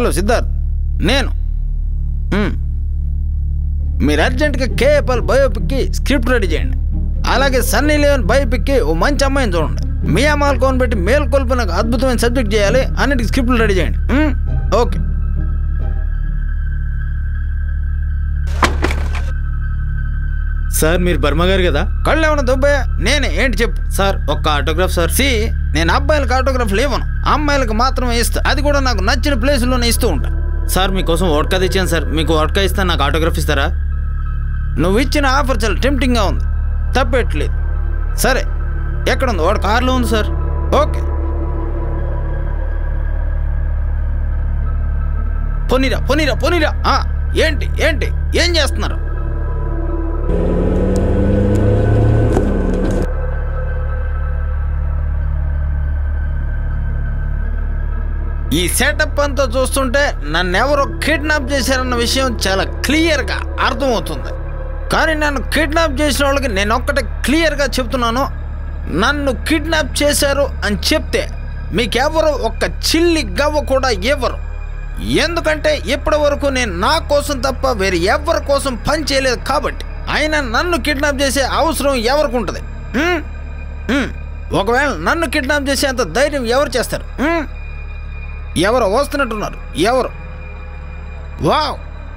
Hello Siddharth నేను మ్మ్. మీరు అర్జెంటుగా కేఏపల్ బయోపిక్కి స్క్రిప్ట్ రెడీ చేయండి అలాగే సన్నీ లియోన్ బయోపిక్కి ఓ మంచి అమ్మాయిని చూడండి మీ అమ్మాయిలు పెట్టి మేల్కొల్పి నాకు అద్భుతమైన సబ్జెక్ట్ చేయాలి అన్నిటికి స్క్రిప్ట్లు రెడీ చేయండి మ్మ్? ఓకే సార్ మీరు బర్మ గారు కదా కళ్ళు ఏమన్నా దుబ్బయ్య నేనే ఏంటి చెప్పు సార్ ఒక్క ఆటోగ్రాఫ్ సార్ సి నేను అబ్బాయిలకు ఆటోగ్రాఫ్లు ఇవ్వను అమ్మాయిలకు మాత్రమే ఇస్తా అది కూడా నాకు నచ్చిన ప్లేసుల్లోనే ఇస్తూ ఉంటా సార్ మీకోసం ఓట్కా తెచ్చాను సార్ మీకు ఓట్కా ఇస్తాను నాకు ఆటోగ్రాఫ్ ఇస్తారా నువ్వు ఇచ్చిన ఆఫర్ చాలా టెంప్టింగ్గా ఉంది తప్పేట్లేదు సరే ఎక్కడుంది వాడు కార్లో ఉంది సార్ ఓకే పొనిరా పొనిరా పొనిరా ఆ, ఏంటి ఏంటి ఏం చేస్తున్నారు ఈ సెటప్ అంతా చూస్తుంటే నన్నెవరో కిడ్నాప్ చేశారన్న విషయం చాలా క్లియర్గా అర్థమవుతుంది కానీ నన్ను కిడ్నాప్ చేసిన వాళ్ళకి నేను ఒక్కటే క్లియర్గా చెప్తున్నాను నన్ను కిడ్నాప్ చేశారు అని చెప్తే మీకెవరు ఒక్క చిల్లి గవ్వ కూడా ఇవ్వరు ఎందుకంటే ఇప్పటి వరకు నేను నా కోసం తప్ప వేరే ఎవరి కోసం పని చేయలేదు కాబట్టి అయినా నన్ను కిడ్నాప్ చేసే అవసరం ఎవరికి ఉంటుంది హ్మ్? హ్మ్. ఒకవేళ నన్ను కిడ్నాప్ చేసేంత ధైర్యం ఎవరు చేస్తారు హ్మ్? ఎవరు వస్తున్నట్టున్నారు ఎవరు వావ్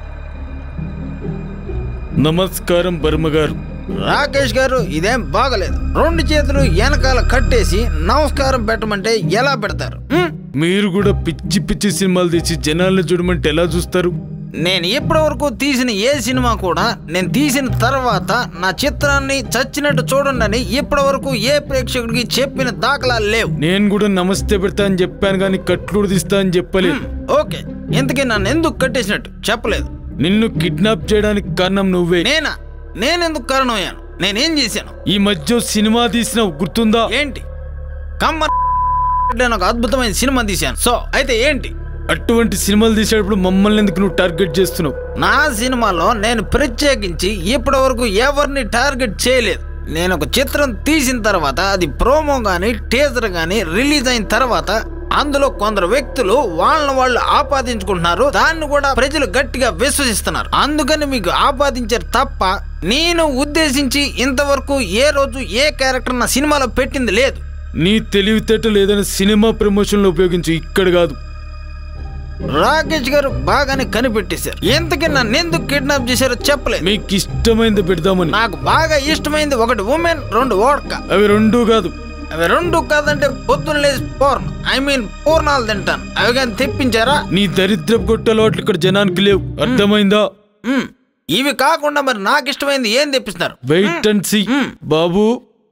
నమస్కారం బర్మ గారు రాకేష్ గారు ఇదేం బాగలేదు రెండు చేతులు వెనకాల కట్టేసి నమస్కారం పెట్టమంటే ఎలా పెడతారు హ్మ్? మీరు కూడా పిచ్చి పిచ్చి సినిమాలు తీసి జనాల్ని చూడమంటే ఎలా చూస్తారు నేను ఇప్పటి వరకు తీసిన ఏ సినిమా కూడా నేను తీసిన తర్వాత నా చిత్రాన్ని చచ్చినట్టు చూడండి అని ఇప్పటి వరకు ఏ ప్రేక్షకుడికి చెప్పిన దాఖలాలు లేవు నేను కూడా నమస్తే పెడతా అని చెప్పాను కానీ కట్లు తీస్తా అని చెప్పలేదు హ్మ్, ఓకే ఇంతకీ నన్ను ఎందుకు కట్టేసినట్టు చెప్పలేదు నిన్ను కిడ్నాప్ చేయడానికి కారణం నువ్వే నేనా నేనెందుకు కారణమయ్యాను నేనేం చేశాను ఈ మధ్య సినిమా తీసినావు గుర్తుందా ఏంటి కమ్మ నేను ఒక అద్భుతమైన సినిమా తీశాను సో అయితే ఏంటి అటువంటి సినిమాలు తీసేటప్పుడు మమ్మల్ని ఎందుకు నువ్వు టార్గెట్ చేస్తున్నావు నా సినిమాలో నేను ప్రత్యేకించి ఇప్పటి వరకు ఎవరిని టార్గెట్ చేయలేదు నేను ఒక చిత్రం తీసిన తర్వాత అది ప్రోమో కానీ టీజర్ కానీ రిలీజ్ అయిన తర్వాత అందులో కొందరు వ్యక్తులు వాళ్ళని వాళ్ళు ఆపాదించుకుంటున్నారు దాన్ని కూడా ప్రజలు గట్టిగా విశ్వసిస్తున్నారు అందుకని మీకు ఆపాదించారు తప్ప నేను ఉద్దేశించి ఇంతవరకు ఏ రోజు ఏ క్యారెక్టర్ నా సినిమాలో పెట్టింది లేదు నీ తెలివితేటలు ఏదైనా సినిమా ప్రమోషన్లో ఉపయోగించు ఇక్కడ కాదు రాకేష్ గారు బాగానే కనిపెట్టేశారు ఎంతకీ నన్ను ఎందుకు కిడ్నాప్ చేశారో చెప్పలేదు మీకు ఇష్టమైంది పెడదామని నాకు బాగా ఇష్టమైంది ఒకటి ఉమెన్ రెండు ఓడక అవి రెండూ కాదు అవి రెండు కాదంటే పొద్దున్న లేచి పూర్ణ ఐ మీన్ పూర్ణాలు తింటాను అవి కానీ తెప్పించారా నీ దరిద్ర గొట్టలవాట్లు ఇక్కడ జనానికి లేవు అర్థమైందా మ్మ్. ఇవి కాకుండా మరి నాకు ఇష్టమైంది ఏం తెప్పిస్తున్నారు వెయిట్ అండ్ సీ బాబు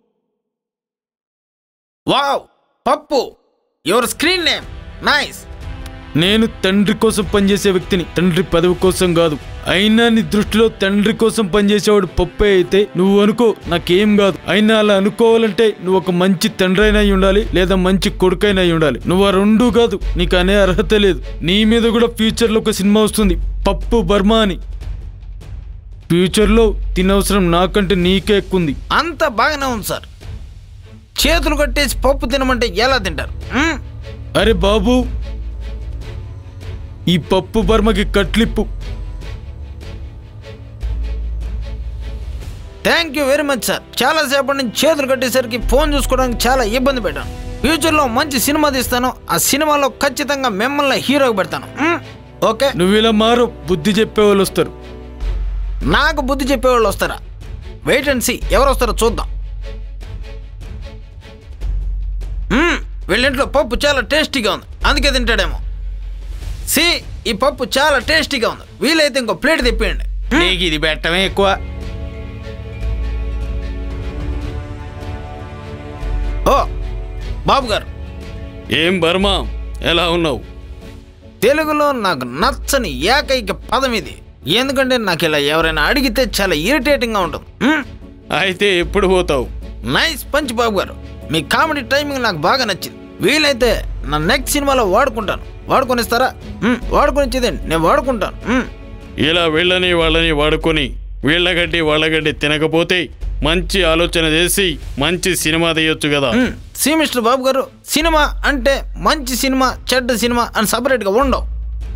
వావ్ పప్పు యువర్ స్క్రీన్ నేమ్ నైస్ నేను తండ్రి కోసం పనిచేసే వ్యక్తిని తండ్రి పదవి కోసం కాదు అయినా నీ దృష్టిలో తండ్రి కోసం పనిచేసేవాడు పప్పే అయితే నువ్వు అనుకో నాకేం కాదు అయినా అలా అనుకోవాలంటే నువ్వు ఒక మంచి తండ్రి అయినా అయి ఉండాలి లేదా మంచి కొడుకైనా అయి ఉండాలి నువ్వు ఆ రెండూ కాదు నీకు అనే అర్హత లేదు నీ మీద కూడా ఫ్యూచర్లో ఒక సినిమా వస్తుంది పప్పు బర్మా అని ఫ్యూచర్లో తినవసరం నాకంటే నీకే ఎక్కువ ఉంది అంత బాగానే ఉంది సార్ చేతులు కట్టేసి పప్పు తినమంటే ఎలా తింటారు మ్మ్. అరే బాబు ఈ పప్పు బర్మకి కట్లిప్పు thank you very much sir చాలా సేపటి నుంచి చేతులు కట్టేసరికి ఫోన్ చూసుకోవడానికి చాలా ఇబ్బంది పెట్టాను ఫ్యూచర్లో మంచి సినిమా తీస్తాను ఆ సినిమాలో ఖచ్చితంగా మిమ్మల్ని హీరోకి పెడతాను మ్మ్? ఓకే నువ్వు ఇలా మారు బుద్ధి చెప్పే వాళ్ళు వస్తారు నాకు బుద్ధి చెప్పేవాళ్ళు వస్తారా వెయిట్ అండ్ సీ ఎవరు వస్తారో చూద్దాం మ్మ్, వీళ్ళింట్లో పప్పు చాలా టేస్టీగా ఉంది అందుకే తింటాడేమో సి ఈ పప్పు చాలా టేస్టీగా ఉంది వీలైతే ఇంకో ప్లేట్ తెప్పియండి నీకు ఇది పెట్టమే ఎక్కువ ఓ బాబు గారు ఏం బర్మా ఎలా ఉన్నావు తెలుగులో నాకు నచ్చని ఏకైక పదం ఇది ఎందుకంటే నాకు ఇలా ఎవరైనా అడిగితే చాలా ఇరిటేటింగ్గా ఉంటుంది మ్మ్? అయితే ఎప్పుడు పోతావు నైస్ పంచ్ బాబు గారు మీ కామెడీ టైమింగ్ నాకు బాగా నచ్చింది వీలైతే నా నెక్స్ట్ సినిమాలో వాడుకుంటాను వాడుకొనిస్తారా మ్మ్, వాడుకొనిచ్చేదండి నేను వాడుకుంటాను మ్మ్. ఇలా వీళ్ళని వాళ్ళని వాడుకొని వీళ్ళగడ్డి వాళ్ళగడ్డి తినకపోతే మంచి ఆలోచన చేసి మంచి సినిమా తీయొచ్చు కదా మ్మ్. సి మిస్టర్ బాబు గారు సినిమా అంటే మంచి సినిమా చెడ్డ సినిమా అని సపరేట్గా ఉండవు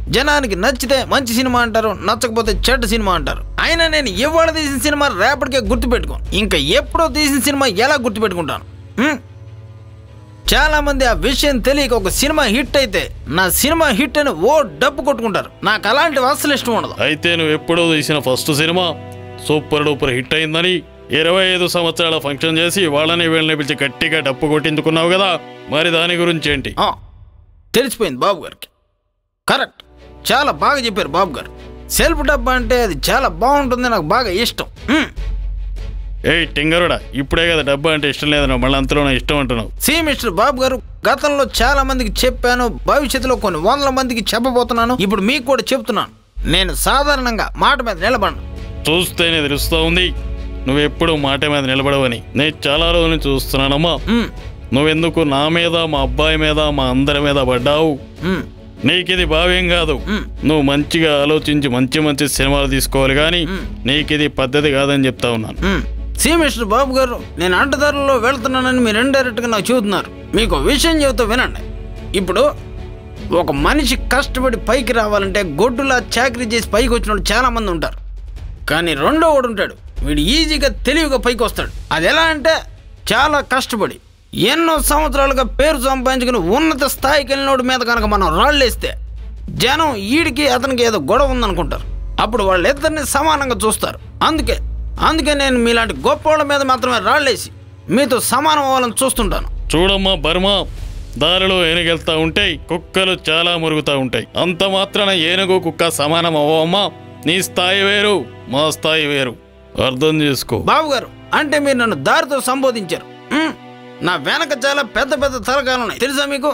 జనానికి నచ్చితే మంచి సినిమా అంటారు నచ్చకపోతే చెడ్డ సినిమా అంటారు అయినా నేను ఇవాళ తీసిన సినిమా రేపటికే గుర్తుపెట్టుకోను ఇంకా ఎప్పుడో తీసిన సినిమా ఎలా గుర్తుపెట్టుకుంటాను హ్మ్? చాలా మంది ఆ విషయం తెలియక ఒక సినిమా హిట్ అయితే నా సినిమా హిట్ అని ఓ డబ్బు కొట్టుకుంటారు నాకు అలాంటివి అసలు ఇష్టం ఉండదు అయితే నువ్వు ఎప్పుడో తీసిన first cinema super duper hit అయిందని ఇరవై ఐదు సంవత్సరాల ఫంక్షన్ చేసి వాళ్ళని వీళ్ళని పిలిచి గట్టిగా డప్పు కొట్టించుకున్నావు కదా మరి దాని గురించి ఏంటి ఆ, తెలిసిపోయింది బాబు గారికి కరెక్ట్ చాలా బాగా చెప్పారు బాబు గారు సెల్ఫ్ డబ్బా అంటే అది చాలా బాగుంటుంది నాకు బాగా ఇష్టం హ్మ్. ఏయ్ టింగరుడా ఇప్పుడే కదా డబ్బా అంటే ఇష్టం లేదన్నావు మళ్ళీ అంతలో నా ఇష్టం అంటున్నావు సి మిస్టర్ బాబు గారు గతంలో చాలా మందికి చెప్పాను భవిష్యత్తులో కొన్ని వందల మందికి చెప్పబోతున్నాను ఇప్పుడు మీకు కూడా చెప్తున్నాను నేను సాధారణంగా మాట మీద నిలబడను చూస్తేనే తెలుస్తూ ఉంది నువ్వు ఎప్పుడు మాట మీద నిలబడవని నేను చాలా రోజుల నుంచి చూస్తున్నానమ్మా హ్మ్. నువ్వెందుకు నా మీద మా అబ్బాయి మీద మా అందరి మీద పడ్డావు హ్మ్. నీకిది భావ్యం కాదు మ్. నువ్వు మంచిగా ఆలోచించి మంచి మంచి సినిమాలు తీసుకోవాలి కానీ నీకిది పద్ధతి కాదని చెప్తా ఉన్నాను హ్మ్. సి మిస్టర్ బాబు గారు నేను అడ్డదారుల్లో వెళ్తున్నానని మీరు ఇండైరెక్ట్గా నాకు చెబుతున్నారు మీకు ఒక విషయం చెబుతూ వినండి ఇప్పుడు ఒక మనిషి కష్టపడి పైకి రావాలంటే గొడ్డులా చాకరీ చేసి పైకి వచ్చిన వాళ్ళు చాలా మంది ఉంటారు కానీ రెండో వాడు ఉంటాడు వీడు ఈజీగా తెలివిగా పైకి వస్తాడు అది ఎలా అంటే చాలా కష్టపడి ఎన్నో సంవత్సరాలుగా పేరు సంపాదించుకుని ఉన్నత స్థాయికి వెళ్ళినోడి మీద కనుక మనం రాళ్ళేస్తే జనం ఈడికి అతనికి ఏదో గొడవ ఉందనుకుంటారు అప్పుడు వాళ్ళిద్దరిని సమానంగా చూస్తారు అందుకే అందుకే నేను మీలాంటి గొప్ప వాళ్ళ మీద మాత్రమే రాళ్ళేసి మీతో సమానం అవ్వాలని చూస్తుంటాను చూడమ్మా బర్మా దారిలో ఏనుగెళ్తా ఉంటాయి కుక్కలు చాలా మురుగుతూ ఉంటాయి అంత మాత్రాన ఏనుగు కుక్క సమానం అవ్వమ్మా నీ స్థాయి వేరు మా స్థాయి వేరు అర్థం చేసుకో బాబు గారు అంటే మీరు నన్ను దారితో సంబోధించారు మ్, నా వెనక చాలా పెద్ద పెద్ద తలకాయలు ఉన్నాయి తెలుసా మీకు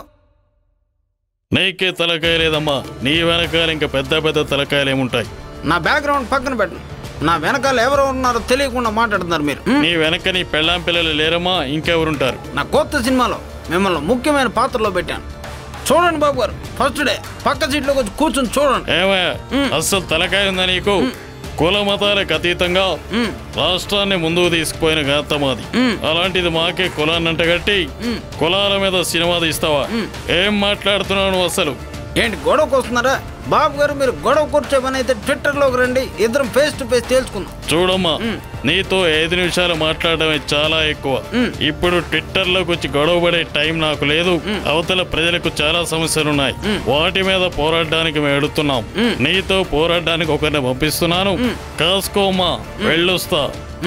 నీకే తలకాయ లేదమ్మా నీ వెనకాల ఇంకా పెద్ద పెద్ద తలకాయలు ఏముంటాయి నా బ్యాక్గ్రౌండ్ పక్కన పెట్టండి నా వెనకాల ఎవరో ఉన్నారో తెలియకుండా మాట్లాడుతున్నారు మీరు మ్, నీ వెనక నీ పెళ్ళాం పిల్లలు లేరమ్మా ఇంకెవరుంటారు నా కొత్త సినిమాలో మిమ్మల్ని ముఖ్యమైన పాత్రలో పెట్టాను చూడండి బాబు గారు ఫస్ట్ డే పక్క సీట్లోకి వచ్చి కూర్చొని చూడండి ఏమయ్య అస్సలు తలకాయ ఉందా నీకు కుల మతాలకు అతీతంగా మ్, రాష్ట్రాన్ని ముందుకు తీసుకుపోయిన ఘనత మాది అలాంటిది మాకే కులాన్ని అంటగట్టి కులాల మీద సినిమా తీస్తావా ఏం మాట్లాడుతున్నావు నువ్వు అసలు ఏంటి గొడవకు వస్తున్నారా బాబు గారు మీరు గొడవ కూర్చో పని అయితే ట్విట్టర్లోకి రండి ఇద్దరం ఫేస్ టు ఫేస్ తేల్చుకుందాం చూడమ్మా నీతో ఐదు నిమిషాలు మాట్లాడడమే చాలా ఎక్కువ ఇప్పుడు ట్విట్టర్ లోకి వచ్చి గొడవపడే టైం నాకు లేదు అవతల ప్రజలకు చాలా సమస్యలు ఉన్నాయి వాటి మీద పోరాడడానికి మేము ఎడుతున్నాం నీతో పోరాడడానికి ఒకరిని పంపిస్తున్నాను కాసుకోమ్మా వెళ్ళొస్తా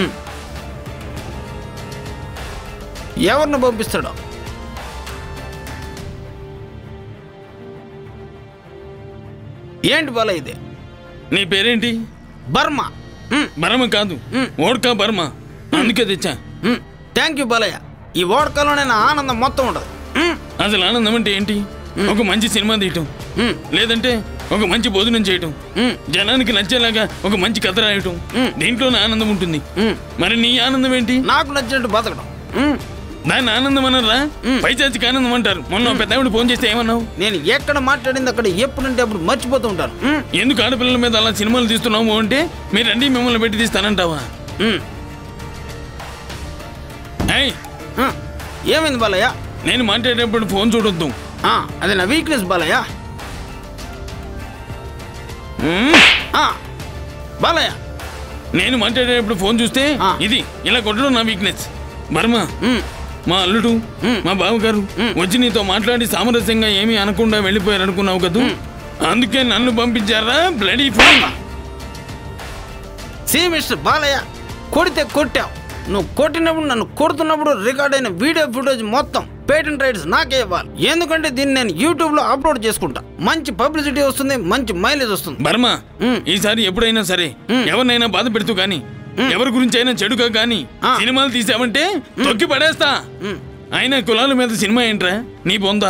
ఎవరిని పంపిస్తాడో ఏంటి బాల ఇది నీ పేరేంటి బర్మా బర్మ కాదు ఓడ్కా బర్మ అందుకే తెచ్చా థ్యాంక్ యూ బాలయ్య ఈ ఓడకలోనే నా ఆనందం మొత్తం ఉండదు మ్, అసలు ఆనందం అంటే ఏంటి ఒక మంచి సినిమా తీయటం మ్, లేదంటే ఒక మంచి భోజనం చేయటం మ్, జనానికి నచ్చేలాగా ఒక మంచి కథ రాయటం దీంట్లోనే ఆనందం ఉంటుంది మ్. మరి నీ ఆనందం ఏంటి నాకు నచ్చినట్టు బతకడం మ్, దాన్ని ఆనందం అనరా పైచాచికి ఆనందం అంటారు మొన్న ఒక పెద్దావిడ ఫోన్ చేస్తే ఏమన్నావు నేను ఎక్కడ మాట్లాడింది అక్కడ ఎప్పుడంటే అప్పుడు మర్చిపోతూ ఉంటాను మ్, ఎందుకు ఆడపిల్లల మీద అలా సినిమాలు తీస్తున్నాము అంటే మీరు రండి మిమ్మల్ని పెట్టి తీస్తానంటావా మ్, ఏయ్ మ్. ఏమైంది బాలయ్య నేను మాట్లాడేటప్పుడు ఫోన్ చూడొద్దు ఆ, అది నా వీక్నెస్ బాలయ్య మ్మ్. ఆ, బాలయ్య నేను మాట్లాడేటప్పుడు ఫోన్ చూస్తే ఆ. ఇది ఇలా కొట్టడం నా వీక్నెస్ బర్మ మ్, మా అల్లుడు మా బావగారు వచ్చి నీతో మాట్లాడి సామరస్యంగా ఏమీ అనకుండా వెళ్ళిపోయారు అనుకున్నావు కదూ అందుకే నన్ను పంపించారా bloody phone see mister Balayya కొడితే కొట్టావు నువ్వు కొట్టినప్పుడు నన్ను కొడుతున్నప్పుడు రికార్డ్ అయిన వీడియో ఫుటేజ్ మొత్తం పేటెంట్ రైట్స్ నాకే ఇవ్వాలి ఎందుకంటే దీన్ని నేను యూట్యూబ్ లో అప్లోడ్ చేసుకుంటా మంచి పబ్లిసిటీ వస్తుంది మంచి మైలేజ్ వస్తుంది బర్మ మ్. ఈసారి ఎప్పుడైనా సరే ఎవరినైనా బాధ పెడుతూ గాని ఎవరి గురించి అయినా చెడుగా గాని ఆ. సినిమాలు తీసావంటే తొక్కి పడేస్తా మ్. అయినా కులాల మీద సినిమా ఏంట్రా నీ పొందా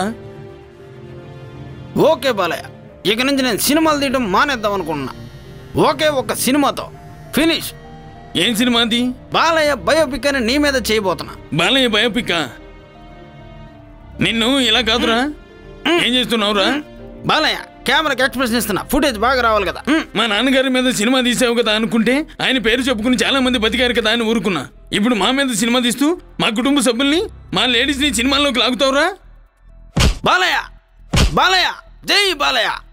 ఓకే బాలయ్య ఇక నుంచి నేను సినిమాలు తీయడం మానేద్దాం అనుకుంటున్నా ఓకే ఒక సినిమాతో ఫినిష్ ఏం సినిమా అది బాలయ్య బయోపిక్ అని నీ మీద చేయబోతున్నా బాలయ్య బయోపిక్ నిన్ను ఇలా కాదురా ఏం చేస్తున్నావురా బాలయ్య కెమెరాకి ఎక్స్ప్రెషన్ ఇస్తున్నా ఫుటేజ్ బాగా రావాలి కదా మ్, మా నాన్నగారి మీద సినిమా తీసావు కదా అనుకుంటే ఆయన పేరు చెప్పుకుని చాలా మంది బతికారు కదా అని ఊరుకున్నా ఇప్పుడు మా మీద సినిమా తీస్తూ మా కుటుంబ సభ్యుల్ని మా లేడీస్ని సినిమాల్లోకి లాగుతావురా బాలయ్య బాలయ్య జై బాలయ్య